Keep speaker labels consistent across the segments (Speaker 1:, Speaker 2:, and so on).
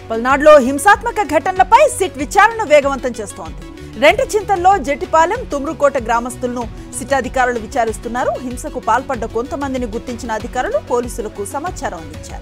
Speaker 1: పల్నాడులో హింసాత్మక ఘటనలపై సిట్ విచారణ వేగవంతం చేస్తోంది రెంటి చింతల్లో జెట్టిపాలెం తుమ్రుకోట గ్రామస్తులను సిట్ అధికారులు విచారిస్తున్నారు హింసకు పాల్పడ్డ కొంతమందిని గుర్తించిన అధికారులు పోలీసులకు సమాచారం అందించారు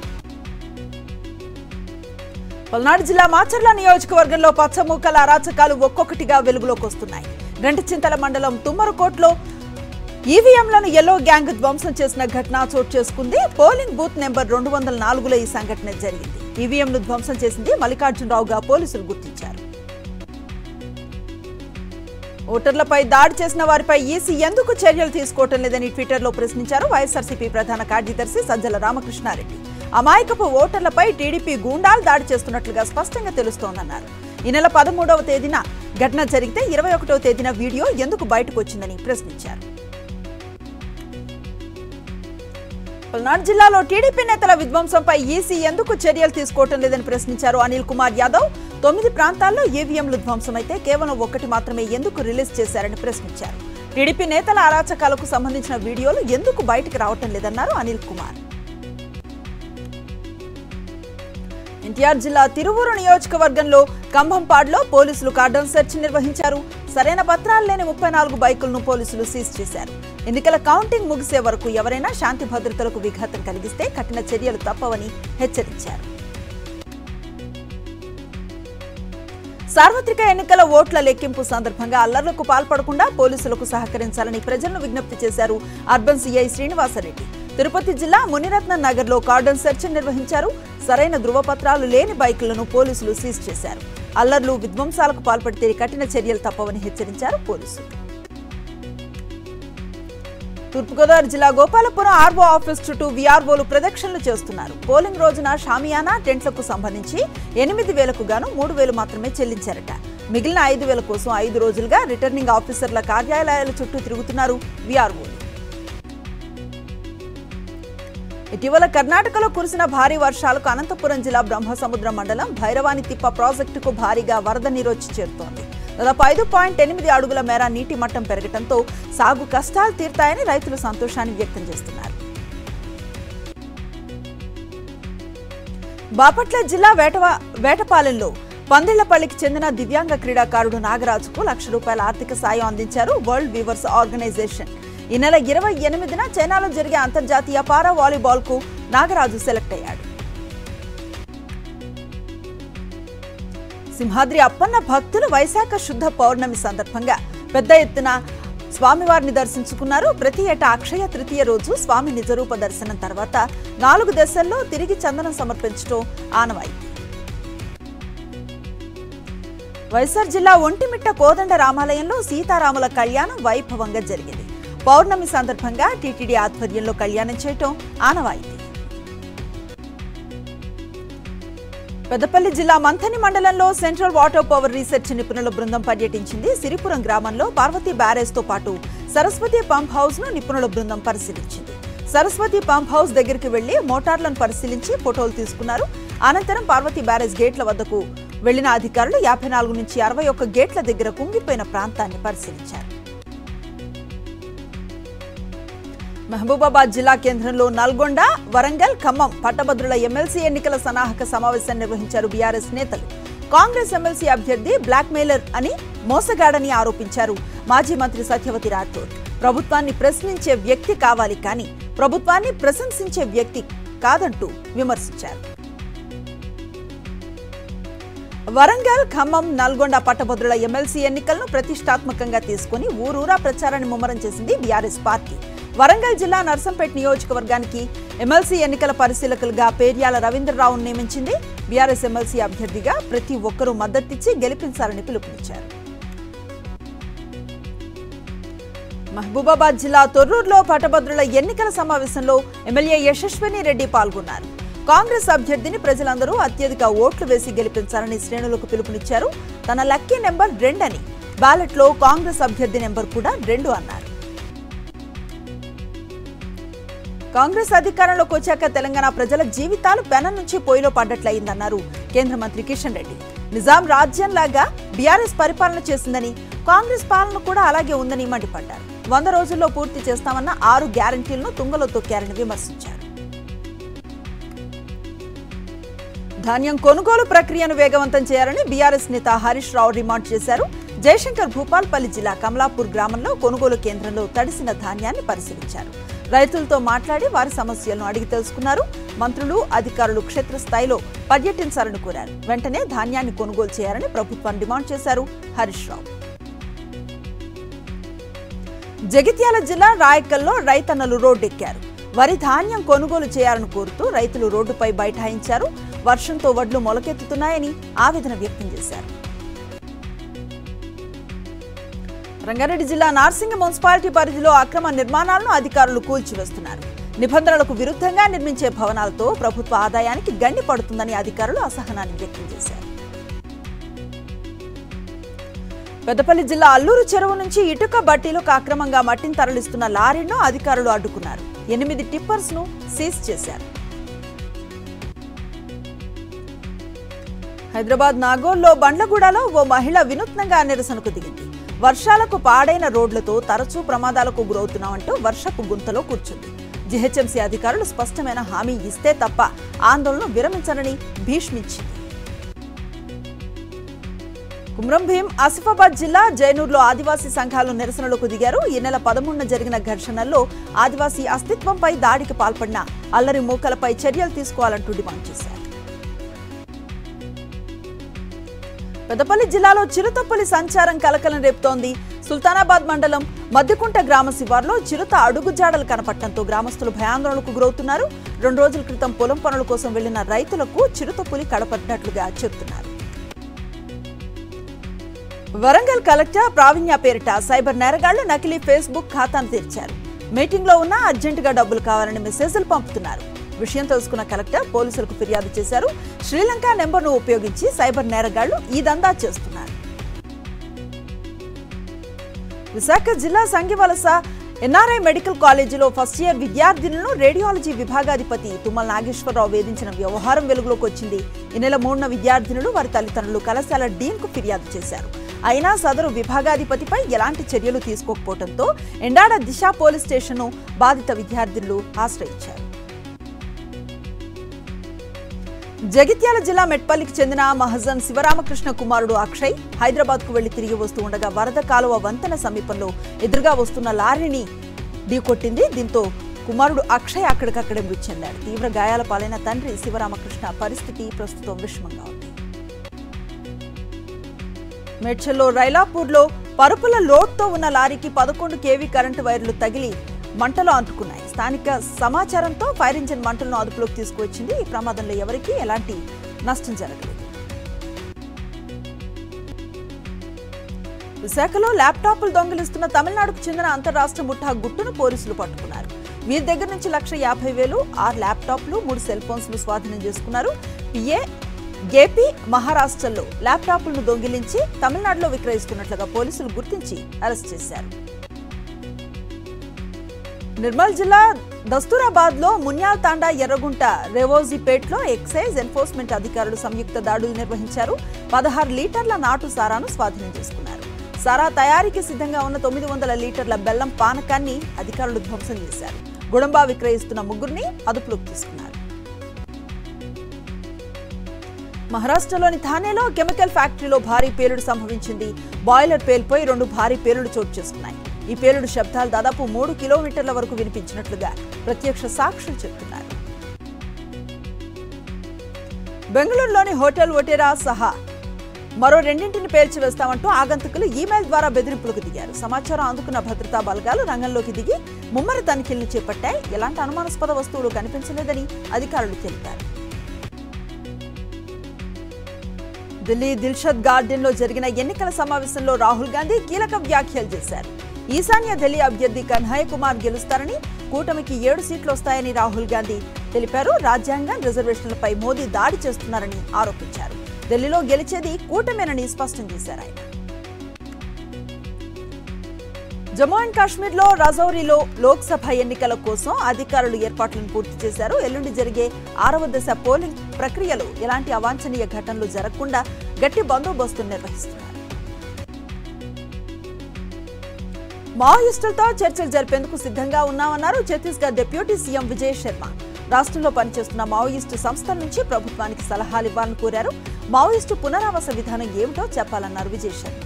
Speaker 1: పల్నాడు జిల్లా మాచర్ల నియోజకవర్గంలో పచ్చమూకల అరాచకాలు ఒక్కొక్కటిగా వెలుగులోకి వస్తున్నాయి రెంటి చింతల మండలం తుమ్మరకోట్లో ఈవీఎంలను ఎల్లో గ్యాంగ్ ధ్వంసం చేసిన ఘటన చోటు చేసుకుంది పోలింగ్ బూత్ నెంబర్ రెండు వందల నాలుగులో ఈ సంఘటన జరిగింది ఈవీఎంను ధ్వంసం చేసింది మల్లికార్జునరావుగా పోలీసులు గుర్తించారు ఓటర్లపై దాడి చేసిన వారిపై ఈసీ ఎందుకు చర్యలు తీసుకోవటం లేదని ట్విట్టర్లో ప్రశ్నించారు వైఎస్ఆర్సీపీ ప్రధాన కార్యదర్శి సజ్జల రామకృష్ణారెడ్డి అమాయకపు ఓటర్లపై టీడీపీ గూండాలు దాడి చేస్తున్నట్లుగా స్పష్టంగా తెలుస్తోందన్నారు ఈ నెల పదమూడవ తేదీన ఘటన జరిగితే ఇరవై ఒకటవ తేదీన వీడియో ఎందుకు బయటకు వచ్చిందని ప్రశ్నించారు పల్నాడు జిల్లాలో టీడీపీ నేతల విధ్వంసంపై ఈసీ ఎందుకు చర్యలు తీసుకోవటం లేదని ప్రశ్నించారు అనిల్ కుమార్ యాదవ్ తొమ్మిది ప్రాంతాల్లో ఈవీఎంలు ధ్వంసమైతే కేవలం ఒక్కటి మాత్రమే ఎందుకు రిలీజ్ చేశారని ప్రశ్నించారు టీడీపీ నేతల అరాచకాలకు సంబంధించిన వీడియోలు ఎందుకు బయటకు రావటం లేదన్నారు అనిల్ కుమార్ ఎన్టీఆర్ జిల్లా తిరువూరు నియోజకవర్గంలో కంభంపాడులో పోలీసులు కార్డన్ సెర్చ్ నిర్వహించారు సరైన పత్రాలు లేని ముప్పై నాలుగు బైకులను పోలీసులు సీజ్ చేశారు ఎన్నికల కౌంటింగ్ ముగిసే వరకు ఎవరైనా శాంతి భద్రతలకు విఘాతం కలిగిస్తే కఠిన చర్యలు తప్పవని హెచ్చరించారు సార్వత్రిక ఎన్నికల ఓట్ల లెక్కింపు సందర్భంగా అల్లర్లకు పాల్పడకుండా పోలీసులకు సహకరించాలని ప్రజలను విజ్ఞప్తి చేశారు అర్బన్ సిఐ శ్రీనివాసరెడ్డి తిరుపతి జిల్లా మునిరత్న నగర్లో కార్డన్ సెర్చ్ నిర్వహించారు సరైన ధృవపత్రాలు లేని బైకులను పోలీసులు సీజ్ చేశారు అల్లర్లు విధ్వంసాలకు పాల్పడితే కఠిన చర్యలు తప్పవని హెచ్చరించారు పోలీసులు తూర్పుగోదావరి జిల్లా గోపాలపురం ఆర్వో ఆఫీస్ చుట్టూ వీఆర్ఓలు ప్రదక్షిణలు చేస్తున్నారు పోలింగ్ రోజున షామియానా టెంట్లకు సంబంధించి ఎనిమిది వేలకు గాను మూడు వేలు మాత్రమే చెల్లించారట మిగిలిన ఐదు వేల కోసం ఐదు రోజులుగా రిటర్నింగ్ ఆఫీసర్ల కార్యాలయాల చుట్టూ తిరుగుతున్నారు వీఆర్ఓలు ఇటీవల కర్ణాటకలో కురిసిన భారీ వర్షాలకు అనంతపురం జిల్లా బ్రహ్మసముద్రం మండలం భైరవాని తిప్ప ప్రాజెక్టుకు భారీగా వరద నీరొచ్చి చేరుతోంది దాదాపు ఐదు పాయింట్ ఎనిమిది అడుగుల మేర నీటి మట్టం పెరగడంతో సాగు కష్టాలు తీరుతాయని రైతులు సంతోషాన్ని వ్యక్తం చేస్తున్నారు బాపట్ల జిల్లా వేటవ వేటపాలెంలో పందిళ్లపల్లికి చెందిన దివ్యాంగ క్రీడాకారుడు నాగరాజుకు లక్ష రూపాయల ఆర్థిక సాయం అందించారు వరల్డ్ వీవర్స్ ఆర్గనైజేషన్ ఈ నెల ఇరవై ఎనిమిదిన చైనాలో జరిగే అంతర్జాతీయ పారా వాలీబాల్ కు నాగరాజు సెలెక్ట్ అయ్యాడు సింహాద్రి అప్పన్న భక్తులు వైశాఖ శుద్ధ పౌర్ణమి సందర్భంగా పెద్ద ఎత్తున స్వామివారిని దర్శించుకున్నారు ప్రతి ఏటా అక్షయ తృతీయ రోజు స్వామి నిజరూప దర్శనం తర్వాత నాలుగు దశల్లో తిరిగి చందనం సమర్పించడం ఆనవాయితీ వైఎస్ఆర్ జిల్లా ఒంటిమిట్ట కోదండ రామాలయంలో సీతారాముల కళ్యాణం వైభవంగా జరిగింది పౌర్ణమి సందర్భంగా టీటీడీ ఆధ్వర్యంలో కళ్యాణం చేయటం ఆనవాయితీ పెద్దపల్లి జిల్లా మంథని మండలంలో సెంట్రల్ వాటర్ పవర్ రీసెర్చ్ నిపుణుల బృందం పర్యటించింది సిరిపురం గ్రామంలో పార్వతీ బ్యారేజ్ తో పాటు సరస్వతి పంప్ హౌస్ ను నిపుణుల బృందం పరిశీలించింది సరస్వతి పంప్ హౌస్ దగ్గరికి వెళ్లి మోటార్లను పరిశీలించి ఫోటోలు తీసుకున్నారు అనంతరం పార్వతీ బ్యారేజ్ గేట్ల వద్దకు వెళ్లిన అధికారులు యాభై నాలుగు నుంచి అరవై ఒక్క గేట్ల దగ్గర కుంగిపోయిన ప్రాంతాన్ని పరిశీలించారు మహబూబాబాద్ జిల్లా కేంద్రంలో నల్గొండ వరంగల్ ఖమ్మం పట్టభద్రుల ఎమ్మెల్సీ ఎన్నికల సన్నాహక సమావేశం నిర్వహించారు బీఆర్ఎస్ నేతలు కాంగ్రెస్ ఎమ్మెల్సీ అభ్యర్థి బ్లాక్ మెయిలర్ అని మోసగాడని ఆరోపించారు మాజీ మంత్రి సత్యవతి రాథోడ్ ప్రభుత్వాన్ని ప్రశ్నించే వ్యక్తి కావాలి కానీ ప్రభుత్వాన్ని ప్రశంసించే వ్యక్తి కాదంటూ విమర్శించారు వరంగల్ ఖమ్మం నల్గొండ పట్టభద్రుల ఎమ్మెల్సీ ఎన్నికలను ప్రతిష్టాత్మకంగా తీసుకుని ఊరూరా ప్రచారాన్ని ముమ్మరం చేసింది బీఆర్ఎస్ పార్టీ వరంగల్ జిల్లా నర్సంపేట నియోజకవర్గానికి ఎమ్మెల్సీ ఎన్నికల పరిశీలకులుగా పేర్యాల రవీంద్రరావును నియమించింది బీఆర్ఎస్ ఎమ్మెల్సీ అభ్యర్థిగా ప్రతి ఒక్కరూ మద్దతిచ్చి గెలిపించాలని పిలుపునిచ్చారు మహబూబాబాద్ జిల్లా తొర్రూరులో పట్టభద్రుల ఎన్నికల సమావేశంలో ఎమ్మెల్యే యశస్విని రెడ్డి పాల్గొన్నారు కాంగ్రెస్ అభ్యర్థిని ప్రజలందరూ అత్యధిక ఓట్లు వేసి గెలిపించాలని శ్రేణులకు పిలుపునిచ్చారు తన లక్కీ నెంబర్ రెండని బ్యాలెట్లో కాంగ్రెస్ అభ్యర్థి నెంబర్ కూడా రెండు అన్నారు కాంగ్రెస్ అధికారంలోకి వచ్చాక తెలంగాణ ప్రజల జీవితాలు పెనం నుంచి పొయ్యిలో పడ్డట్లయిందన్నారు కేంద్ర మంత్రి కిషన్ రెడ్డి నిజాం రాజ్యంలాగా బీఆర్ఎస్ పరిపాలన చేసిందని కాంగ్రెస్ పాలన కూడా అలాగే ఉందని మండిపడ్డారు వంద రోజుల్లో పూర్తి చేస్తామన్న ఆరు గ్యారంటీలను తుంగలో తొక్కారని విమర్శించారు ధాన్యం కొనుగోలు ప్రక్రియను వేగవంతం చేయాలని బీఆర్ఎస్ నేత హరీష్ రావు డిమాండ్ చేశారు జయశంకర్ భూపాల్పల్లి జిల్లా కమలాపూర్ గ్రామంలో కొనుగోలు కేంద్రంలో తడిసిన ధాన్యాన్ని పరిశీలించారు రైతులతో మాట్లాడి వారి సమస్యలను అడిగి తెలుసుకున్నారు మంత్రులు అధికారులు క్షేత్రస్థాయిలో పర్యటించాలని కోరారు వెంటనే ధాన్యాన్ని కొనుగోలు చేయాలని ప్రభుత్వాన్ని డిమాండ్ చేశారు హరీష్ రావు జగిత్యాల జిల్లా రాయకల్లో రైతన్నలు రోడ్డెక్కారు వరి ధాన్యం కొనుగోలు చేయాలని కోరుతూ రైతులు రోడ్డుపై బైఠాయించారు వర్షంతో వడ్లు మొలకెత్తుతున్నాయని ఆవేదన వ్యక్తం చేశారు రంగారెడ్డి జిల్లా నార్సింగ మున్సిపాలిటీ పరిధిలో అక్రమ నిర్మాణాలను అధికారులు కూల్చివేస్తున్నారు నిబంధనలకు విరుద్ధంగా నిర్మించే భవనాలతో ప్రభుత్వ ఆదాయానికి గండి పడుతుందని అధికారులు అసహనాన్ని వ్యక్తం చేశారు పెద్దపల్లి జిల్లా అల్లూరు చెరువు నుంచి ఇటుక బట్టీలకు అక్రమంగా మట్టిని తరలిస్తున్న లారీను అధికారులు అడ్డుకున్నారు ఎనిమిది టిప్పర్స్ ను సీజ్ చేశారు హైదరాబాద్ నాగోల్లో బండ్లగూడలో ఓ మహిళ వినూత్నంగా నిరసనకు దిగింది వర్షాలకు పాడైన రోడ్లతో తరచూ ప్రమాదాలకు గురవుతున్నామంటూ వర్షపు గుంతలో కూర్చుంది జిహెచ్ఎంసీ అధికారులు స్పష్టమైన హామీ ఇస్తే తప్ప ఆందోళన విరమించనని భీష్మించింది కుమ్రం భీం ఆసిఫాబాద్ జిల్లా జైనూర్లో ఆదివాసీ సంఘాలు నిరసనలకు దిగారు ఈ నెల పదమూడున జరిగిన ఘర్షణల్లో ఆదివాసీ అస్తిత్వంపై దాడికి పాల్పడిన అల్లరి మూకలపై చర్యలు తీసుకోవాలంటూ డిమాండ్ చేశారు పెద్దపల్లి జిల్లాలో చిరుతపులి సంచారం కలకలం రేపుతోంది సుల్తానాబాద్ మండలం మద్దికుంట గ్రామ శివార్లో చిరుత అడుగుజాడలు కనపడటంతో గ్రామస్తులు భయాందోళనకు గురవుతున్నారు రెండు రోజుల క్రితం పొలం పనుల కోసం వెళ్లిన రైతులకు చిరుతపులి కడపడినట్లుగా చెబుతున్నారు వరంగల్ కలెక్టర్ ప్రావీణ్య పేరిట సైబర్ నేరగాళ్లు నకిలీ ఫేస్బుక్ ఖాతాను తెరిచారు మీటింగ్ లో ఉన్న అర్జెంటుగా డబ్బులు కావాలని మెసేజ్లు పంపుతున్నారు విషయం తెలుసుకున్న కలెక్టర్ పోలీసులకు ఫిర్యాదు చేశారు శ్రీలంక నెంబర్ను ఉపయోగించి సైబర్ నేరగాళ్లు ఈ దందా చేస్తున్నారు విశాఖ జిల్లా సంగివలస ఎన్ఆర్ఐ మెడికల్ కాలేజీలో ఫస్ట్ ఇయర్ విద్యార్థినులను రేడియాలజీ విభాగాధిపతి తుమ్మల నాగేశ్వరరావు వేధించిన వ్యవహారం వెలుగులోకి వచ్చింది ఈ నెల మూడున విద్యార్థినులు వారి తల్లిదండ్రులు కళాశాల డీన్కు ఫిర్యాదు చేశారు అయినా సదరు విభాగాధిపతిపై ఎలాంటి చర్యలు తీసుకోకపోవడంతో ఎండాడ దిశ పోలీస్ స్టేషన్ను బాధిత విద్యార్థినులు ఆశ్రయించారు జగిత్యాల జిల్లా మెట్పల్లికి చెందిన మహజన్ శివరామకృష్ణ కుమారుడు అక్షయ్ హైదరాబాద్ కు వెళ్లి తిరిగి వస్తూ ఉండగా వరద కాలువ వంతెన సమీపంలో ఎదురుగా వస్తున్న లారీని ఢీకొట్టింది దీంతో కుమారుడు అక్షయ్ అక్కడికక్కడే మృతి చెందాడు తీవ్ర గాయాల పాలైన తండ్రి శివరామకృష్ణ పరిస్థితి ప్రస్తుతం విషమంగా ఉంది మేడ్చల్లో రైలాపూర్లో పరుపుల లోడ్తో ఉన్న లారీకి పదకొండు కేవీ కరెంటు వైర్లు తగిలి మంటలు అంటుకున్నాయి స్థానిక సమాచారంతో ఫైర్ ఇంజిన్ మంటలను అదుపులోకి తీసుకువచ్చింది ఈ ప్రమాదంలో ఎవరికీ ఎలాంటి నష్టం జరగలేదు విశాఖలో ల్యాప్టాప్లు దొంగిలిస్తున్న తమిళనాడుకు చెందిన అంతరాష్ట్ర ముఠా గుట్టును పోలీసులు పట్టుకున్నారు వీరి దగ్గర నుంచి లక్ష యాభై వేలు ఆరు ల్యాప్టాప్లు మూడు సెల్ ఫోన్స్లు స్వాధీనం చేసుకున్నారు పిఏ ఏపీ మహారాష్ట్రలో ల్యాప్టాప్లను దొంగిలించి తమిళనాడులో విక్రయిస్తున్నట్లుగా పోలీసులు గుర్తించి అరెస్ట్ చేశారు నిర్మల్ జిల్లా దస్తూరాబాద్ లో మున్యాల్ తాండా ఎర్రగుంట రేవోజీపేట్లో ఎక్సైజ్ ఎన్ఫోర్స్మెంట్ అధికారులు సంయుక్త దాడులు నిర్వహించారు పదహారు లీటర్ల నాటు సారాను స్వాధీనం చేసుకున్నారు సారా తయారీకి సిద్ధంగా ఉన్న తొమ్మిది వందల లీటర్ల బెల్లం పానకాన్ని అధికారులు ధ్వంసం చేశారు గుడంబా విక్రయిస్తున్న ముగ్గురిని అదుపులోకి తీసుకున్నారు మహారాష్ట్రలోని థానేలో కెమికల్ ఫ్యాక్టరీలో భారీ పేలుడు సంభవించింది బాయిలర్ పేల్పోయి రెండు భారీ పేలుడు చోటు చేసుకున్నాయి ఈ పేలుడు శబ్దాలు దాదాపు మూడు కిలోమీటర్ల వరకు వినిపించినట్లుగా ప్రత్యక్ష సాక్షులు చెబుతున్నారు బెంగళూరులోని హోటల్ ఒటేరా సహా మరో రెండింటిని పేల్చివేస్తామంటూ ఆగంతుకులు ఈమెయిల్ ద్వారా బెదిరింపులకు దిగారు సమాచారం అందుకున్న భద్రతా బలగాలు రంగంలోకి దిగి ముమ్మర తనిఖీలను చేపట్టాయి ఎలాంటి అనుమానాస్పద వస్తువులు కనిపించలేదని అధికారులు తెలిపారు ఢిల్లీ దిల్షద్ గార్డెన్ లో జరిగిన ఎన్నికల సమావేశంలో రాహుల్ గాంధీ కీలక వ్యాఖ్యలు చేశారు ఈశాన్య ఢిల్లీ అభ్యర్థి కన్హయ్య కుమార్ గెలుస్తారని కూటమికి ఏడు సీట్లు వస్తాయని రాహుల్ గాంధీ తెలిపారు రాజ్యాంగం రిజర్వేషన్లపై మోదీ దాడి చేస్తున్నారని ఆరోపించారు ఢిల్లీలో గెలిచేది కూటమేనని స్పష్టం చేశారు ఆయన జమ్మూ అండ్ కాశ్మీర్ లో రజౌరీలో లోక్సభ ఎన్నికల కోసం అధికారులు ఏర్పాట్లను పూర్తి చేశారు ఎల్లుండి జరిగే ఆరవ దశ పోలింగ్ ప్రక్రియలో ఎలాంటి అవాంఛనీయ ఘటనలు జరగకుండా గట్టి బందోబస్తు నిర్వహిస్తున్నారు మావోయిస్టులతో చర్చలు జరిపేందుకు సిద్ధంగా ఉన్నామన్నారు ఛత్తీస్గఢ్ డిప్యూటీ సీఎం విజయ్ శర్మ రాష్ట్రంలో పనిచేస్తున్న మావోయిస్టు సంస్థల నుంచి ప్రభుత్వానికి సలహాలు ఇవ్వాలని కోరారు మావోయిస్టు పునరావాస విధానం ఏమిటో చెప్పాలన్నారు విజయ్ శర్మ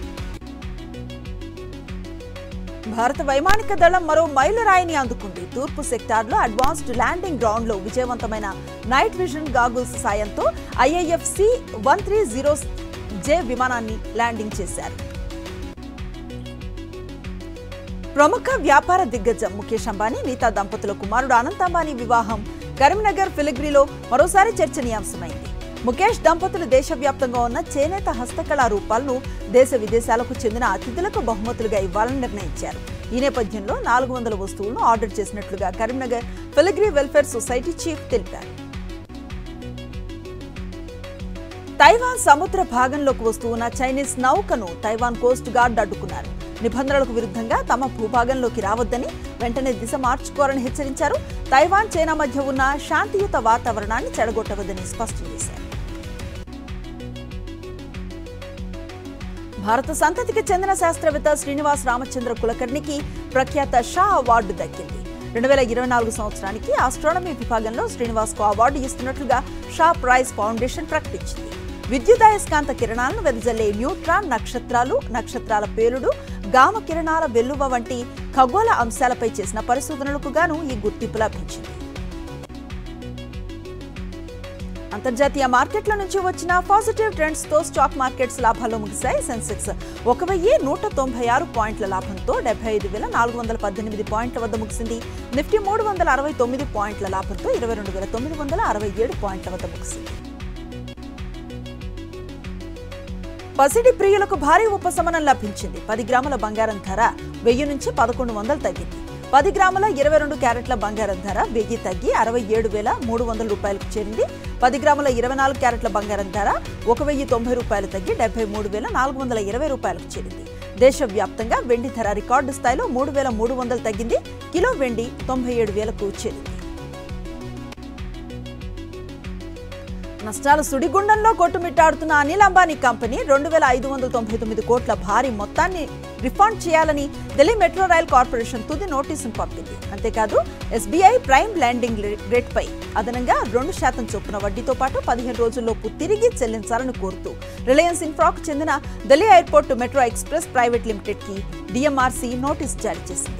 Speaker 1: భారత వైమానిక దళం మరో మైలురాయిని అందుకుంది తూర్పు సెక్టార్లో అడ్వాన్స్డ్ ల్యాండింగ్ గ్రౌండ్లో విజయవంతమైన నైట్ విజన్ గాగుల్స్ సాయంతో IAF C one three zero J విమానాన్ని ల్యాండింగ్ చేశారు ప్రముఖ వ్యాపార దిగ్గజం ముఖేష్ అంబానీ నీతా దంపతుల కుమారుడు అనంత్ అంబానీ వివాహం కరీంనగర్ ఫిలిగ్రీలో మరోసారి చర్చనీయాంశమైంది ముఖేష్ దంపతులు దేశవ్యాప్తంగా ఉన్న చేనేత హస్తకళా రూపాలను దేశ విదేశాలకు చెందిన అతిథులకు బహుమతులుగా ఇవ్వాలని నిర్ణయించారు ఈ నేపథ్యంలో నాలుగు వందల వస్తువులను ఆర్డర్ చేసినట్లుగా Karimnagar filigree welfare society chief తెలిపారు తైవాన్ సముద్ర భాగంలోకి వస్తున్న చైనీస్ నౌకను తైవాన్ కోస్ట్ గార్డ్ అడ్డుకున్నారు నిబంధనలకు విరుద్ధంగా తమ భూభాగంలోకి రావద్దని వెంటనే దిశ మార్చుకోరని హెచ్చరించారు తైవాన్ చైనా మధ్య ఉన్న శాంతియుత వాతావరణాన్ని చెడగొట్టవద్దని స్పష్టం చేశారు భారత సంతతికి చెందిన శాస్త్రవేత్త శ్రీనివాస్ రామచంద్ర కులకర్ణికి ప్రఖ్యాత షా అవార్డు దక్కింది రెండు వేల ఇరవై నాలుగు సంవత్సరానికి ఆస్ట్రానమీ విభాగంలో శ్రీనివాస్కు అవార్డు ఇస్తున్నట్లుగా షా ప్రైజ్ ఫౌండేషన్ ప్రకటించింది విద్యుదయస్కాంత కిరణాలను వెదజల్లే న్యూట్రాన్ నక్షత్రాలు నక్షత్రాల పేలుడు గామ కిరణాల వెల్లువ వంటి ఖగోళ అంశాలపై చేసిన పరిశోధనలకు గాను ఈ గుర్తింపు లభించింది అంతర్జాతీయ మార్కెట్ల నుంచి వచ్చిన పాజిటివ్ ట్రెండ్స్ తో స్టాక్ మార్కెట్స్ లాభాల్లో ముగిశాయి సెన్సెక్స్ ఒక వెయ్యి నూట తొంభై ఆరు పాయింట్ల లాభంతో డెబ్బై ఐదు వేల నాలుగు వందల పద్దెనిమిది పాయింట్ల వద్ద ముగిసింది నిఫ్టీ మూడు వందల అరవై తొమ్మిది పాయింట్ల లాభంతో ఇరవై రెండు వేల తొమ్మిది వందల అరవై ఏడు పాయింట్ల వద్ద ముగిసింది పసిడి ప్రియులకు భారీ ఉపశమనం లభించింది పది గ్రాముల బంగారం ధర వెయ్యి నుంచి పదకొండు వందలు తగ్గింది పది గ్రాముల ఇరవై రెండు క్యారెట్ల బంగారం ధర వెయ్యి తగ్గి అరవై ఏడు వేల మూడు వందల రూపాయలకు చేరింది పది గ్రాముల ఇరవై నాలుగు క్యారెట్ల బంగారం ధర ఒక వెయ్యి తొంభై రూపాయలు తగ్గి డెబ్బై మూడు వేల నాలుగు వందల ఇరవై రూపాయలకు చేరింది దేశవ్యాప్తంగా వెండి ధర రికార్డు స్థాయిలో మూడు వేల మూడు వందలు తగ్గింది కిలో వెండి తొంభై ఏడు వేలకు చేరింది నష్టాల సుడిగుండంలో కొట్టుమిట్టాడుతున్న అనిల్ అంబానీ కంపెనీ రెండు వేల ఐదు వందల తొంభై తొమ్మిది కోట్ల భారీ మొత్తాన్ని రిఫండ్ చేయాలని ఢిల్లీ మెట్రో రైల్ కార్పొరేషన్ తుది నోటీసును పంపింది అంతేకాదు ఎస్బీఐ ప్రైమ్ ల్యాండింగ్ రేట్పై అదనంగా రెండు శాతం చొప్పున వడ్డీతో పాటు పదిహేను రోజుల్లోపు తిరిగి చెల్లించాలని కోరుతూ రిలయన్స్ ఇన్ఫ్రాకు చెందిన Delhi airport metro express private లిమిటెడ్కి డిఎంఆర్సీ నోటీస్ జారీ చేసింది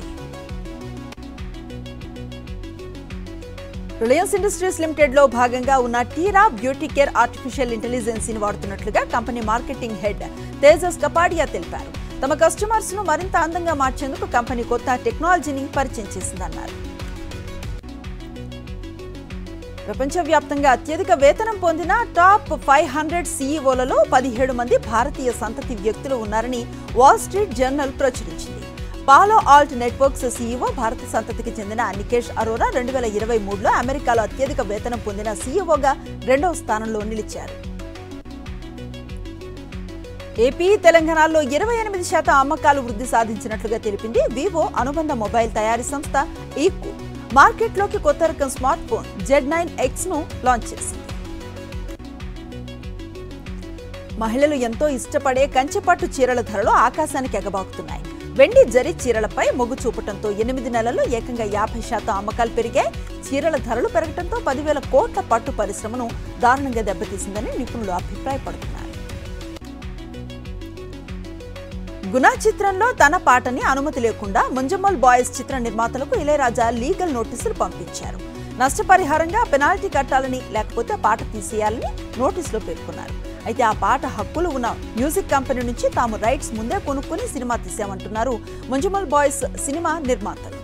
Speaker 1: రిలయన్స్ ఇండస్ట్రీస్ లిమిటెడ్ లో భాగంగా ఉన్న టీరా బ్యూటీ కేర్ ఆర్టిఫిషియల్ ఇంటెలిజెన్సీని వాడుతున్నట్లుగా company marketing head Tejas Kapadia తెలిపారు తమ కస్టమర్స్ ను మరింత అందంగా మార్చేందుకు కంపెనీ కొత్త టెక్నాలజీని పరిచయం చేసిందన్నారు ప్రపంచవ్యాప్తంగా అత్యధిక వేతనం పొందిన టాప్ ఫైవ్ హండ్రెడ్ సీఈఓలలో పదిహేడు మంది భారతీయ సంతతి వ్యక్తులు ఉన్నారని వాల్ స్ట్రీట్ జర్నల్ ప్రచురించింది పాలో ఆల్ట్ నెట్వర్క్స్ సీఈఓ భారత సంతతికి చెందిన నికేష్ అరోరా రెండు వేల ఇరవై మూడులో అమెరికాలో అత్యధిక వేతనం పొందిన సీఈఓగా రెండవ స్థానంలో నిలిచారు ఏపీ తెలంగాణలో ఇరవై ఎనిమిది శాతం అమ్మకాలు వృద్ధి సాధించినట్లుగా తెలిపింది వివో అనుబంధ మొబైల్ తయారీ సంస్థ ఈకు మార్కెట్లోకి కొత్త రకం smart phone Z nine X ను లాంచ్ చేసింది మహిళలు ఎంతో ఇష్టపడే కంచెపట్టు చీరల ధరలు ఆకాశానికి ఎగబాకుతున్నాయి వెండి జరి చీరలపై మొగ్గు చూపటంతో ఎనిమిది నెలల్లో ఏకంగా యాభై శాతం అమ్మకాలు పెరిగాయి చీరల ధరలు పెరగడంతో పదివేల కోట్ల పట్టు పరిశ్రమను దారుణంగా దెబ్బతీసిందని నిపుణులు అభిప్రాయపడుతున్నారు గుణ చిత్రంలో తన పాటని అనుమతి లేకుండా ముంజమ్మల్ బాయ్స్ చిత్ర నిర్మాతలకు ఇళయరాజా లీగల్ నోటీసులు పంపించారు నష్టపరిహారంగా పెనాల్టీ కట్టాలని లేకపోతే పాట తీసేయాలని నోటీసులో పేర్కొన్నారు అయితే ఆ పాట హక్కులు ఉన్న మ్యూజిక్ కంపెనీ నుంచి తాము రైట్స్ ముందే కొనుక్కుని సినిమా తీసామంటున్నారు ముంజమల్ బాయ్స్ సినిమా నిర్మాతలు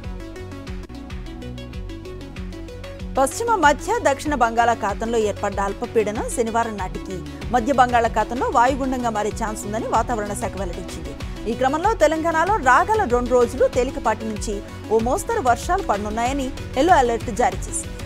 Speaker 1: పశ్చిమ మధ్య దక్షిణ బంగాళాఖాతంలో ఏర్పడ్డ అల్పపీడనం శనివారం నాటికి మధ్య బంగాళాఖాతంలో వాయుగుండంగా మారే ఛాన్స్ ఉందని వాతావరణ శాఖ వెల్లడించింది ఈ క్రమంలో తెలంగాణలో రాగల రెండు రోజులు తేలికపాటి నుంచి ఓ మోస్తరు వర్షాలు పడనున్నాయని ఎల్లో అలర్ట్ జారీ చేసింది